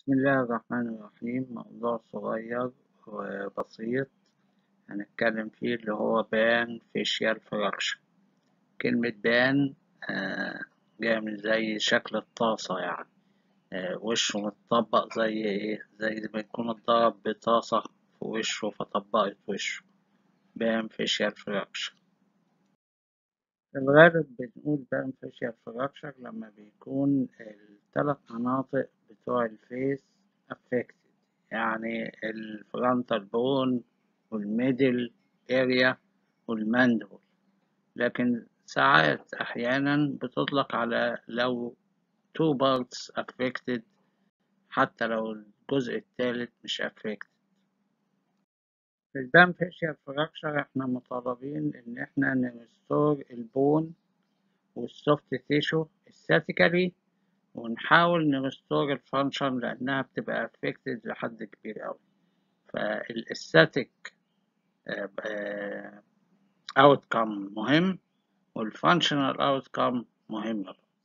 بسم الله الرحمن الرحيم موضوع صغير وبسيط هنتكلم فيه اللي هو بان فيشيال فراكشن كلمة بان آه، جاية من زي شكل الطاسة يعني آه، وشه متطبق زي ايه زي ما يكون اتضرب بطاسة في وشه فطبقت وشه بان فيشيال فراكشن في الغالب بنقول بان فيشيال فراكشر لما بيكون الثلاث مناطق بتوع الفيس affected يعني الفرونتال بون والميدل اريا والماندبل لكن ساعات أحيانا بتطلق على لو two parts affected حتى لو الجزء الثالث مش affected في البان فيشيال فراكشر احنا مطالبين ان احنا نرستور البون والسوفت تيشو استاتيكالي ونحاول نرستور الفانكشن لانها بتبقى افكتد لحد كبير اوي فالاستاتيك اوتكم مهم والفانكشنال اوتكم مهم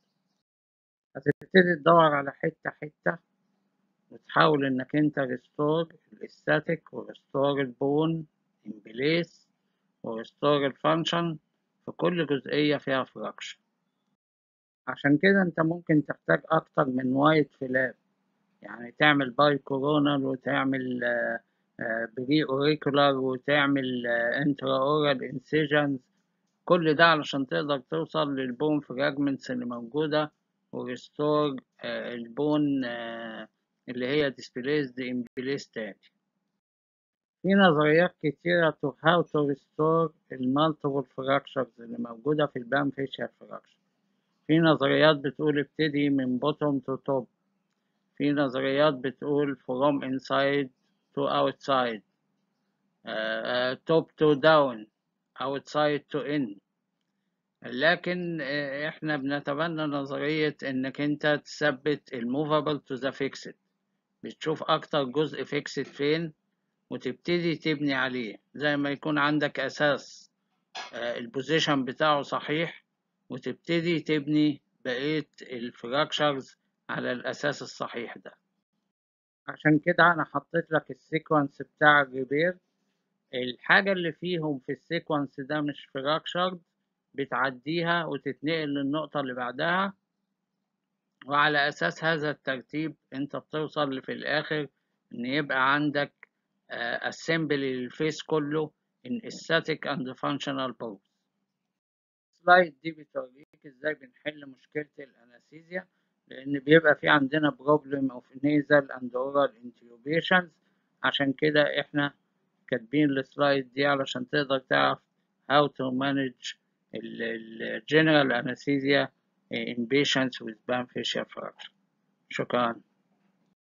هتبتدي تدور على حتة حتة وتحاول انك انت ريستور الاستاتيك وريستور البون ان بليس وريستور الفانكشن في كل جزئية فيها فراكشن عشان كده انت ممكن تحتاج اكتر من وايت فلاب يعني تعمل باي كورونال وتعمل بري اوريكولار وتعمل انترا اورال انسيجنز كل ده علشان تقدر توصل للبون فراجمنتس اللي موجودة وريستور البون اللي هي displaced in place تاني في نظريات كتيرة to how to restore المالتيبل fractures اللي موجودة في البان فيشيال fracture في نظريات بتقول ابتدي من bottom to top في نظريات بتقول from inside to outside uh, top to down outside to in لكن احنا بنتبنى نظرية انك انت تثبت الموفابل to the fixed بتشوف اكتر جزء فيكسد فين وتبتدي تبني عليه زي ما يكون عندك اساس البوزيشن بتاعه صحيح وتبتدي تبني بقية الفراكشرز على الاساس الصحيح ده عشان كده انا حطيت لك السيكونس بتاع الريبير الحاجة اللي فيهم في السيكونس ده مش فراكشرد بتعديها وتتنقل للنقطة اللي بعدها وعلى أساس هذا الترتيب أنت بتوصل في الآخر إن يبقى عندك assembly للفيس كله in aesthetic and functional pose. السلايد دي بتوريك إزاي بنحل مشكلة الأنستيزيا لأن بيبقى في عندنا problem of nasal and oral intubations عشان كده إحنا كاتبين السلايد دي علشان تقدر تعرف how to manage ال general anesthesia in patients with band facial fracture. شكرا